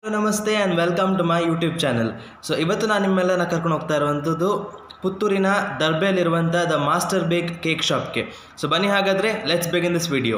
ನಮಸ್ತೆ and welcome to my YouTube channel so ಇವತ್ತು ನಾನು ನಿಮ್ಮೆಲ್ಲನ ಕರ್ಕೊಂಡು ಹೋಗ್ತಾ ಇರುವಂಥದ್ದು ಪುತ್ತೂರಿನ ದರ್ಬೆಯಲ್ಲಿರುವಂಥ ದ ಮಾಸ್ಟರ್ ಬೇಕ್ ಕೇಕ್ ಶಾಪ್ಗೆ ಸೊ ಬನ್ನಿ ಹಾಗಾದರೆ let's begin this video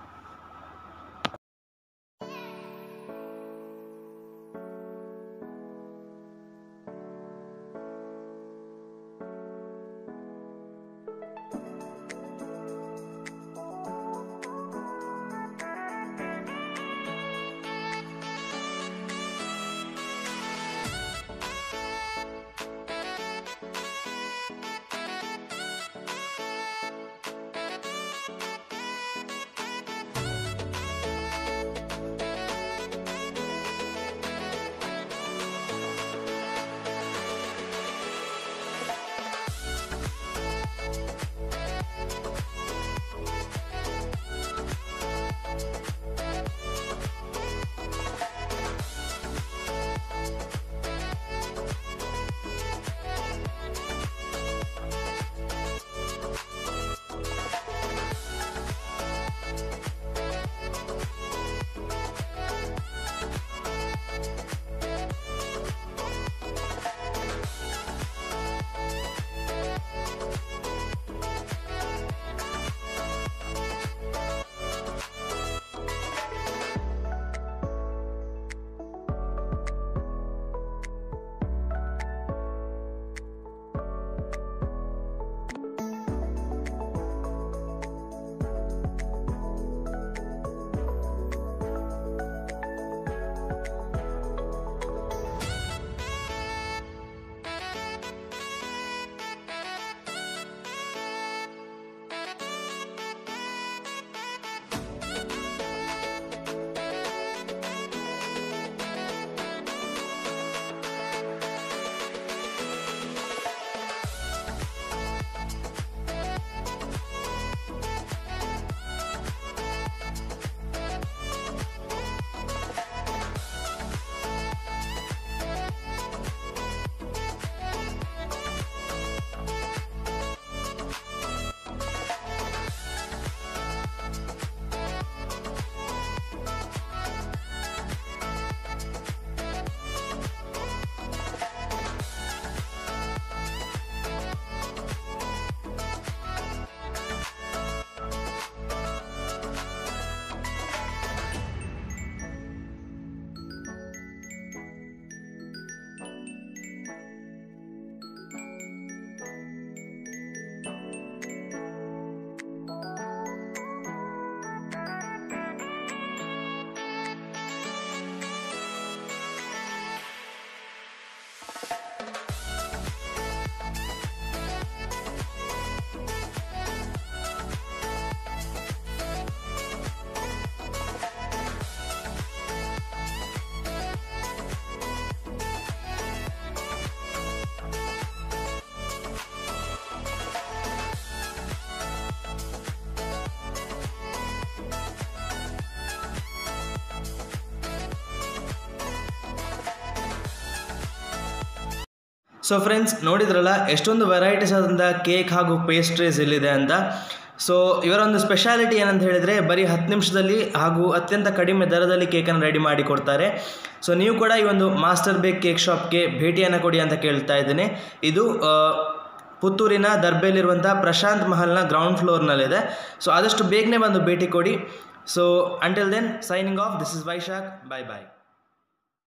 so friends ನೋಡಿದ್ರಲ್ಲ ಎಷ್ಟೊಂದು ವೆರೈಟೀಸ್ ಆದಂಥ ಕೇಕ್ ಹಾಗೂ ಪೇಸ್ಟ್ರೀಸ್ ಇಲ್ಲಿದೆ ಅಂತ ಸೊ ಇವರ ಒಂದು ಸ್ಪೆಷಾಲಿಟಿ ಏನಂತ ಹೇಳಿದರೆ ಬರೀ ಹತ್ತು ನಿಮಿಷದಲ್ಲಿ ಹಾಗೂ ಅತ್ಯಂತ ಕಡಿಮೆ ದರದಲ್ಲಿ ಕೇಕನ್ನು ರೆಡಿ ಮಾಡಿ ಕೊಡ್ತಾರೆ ಸೊ ನೀವು ಕೂಡ ಈ ಒಂದು ಮಾಸ್ಟರ್ ಬೇಕ್ ಕೇಕ್ ಶಾಪ್ಗೆ ಭೇಟಿಯನ್ನು ಕೊಡಿ ಅಂತ ಕೇಳ್ತಾ ಇದ್ದೀನಿ ಇದು ಆ, ಪುತ್ತೂರಿನ ದರ್ಬೆಯಲ್ಲಿರುವಂಥ ಪ್ರಶಾಂತ್ ಮಹಲ್ನ ಗ್ರೌಂಡ್ ಫ್ಲೋರ್ನಲ್ಲಿದೆ ಸೊ ಆದಷ್ಟು ಬೇಗನೆ ಬಂದು ಭೇಟಿ ಕೊಡಿ so until then signing off this is Vaishakh bye bye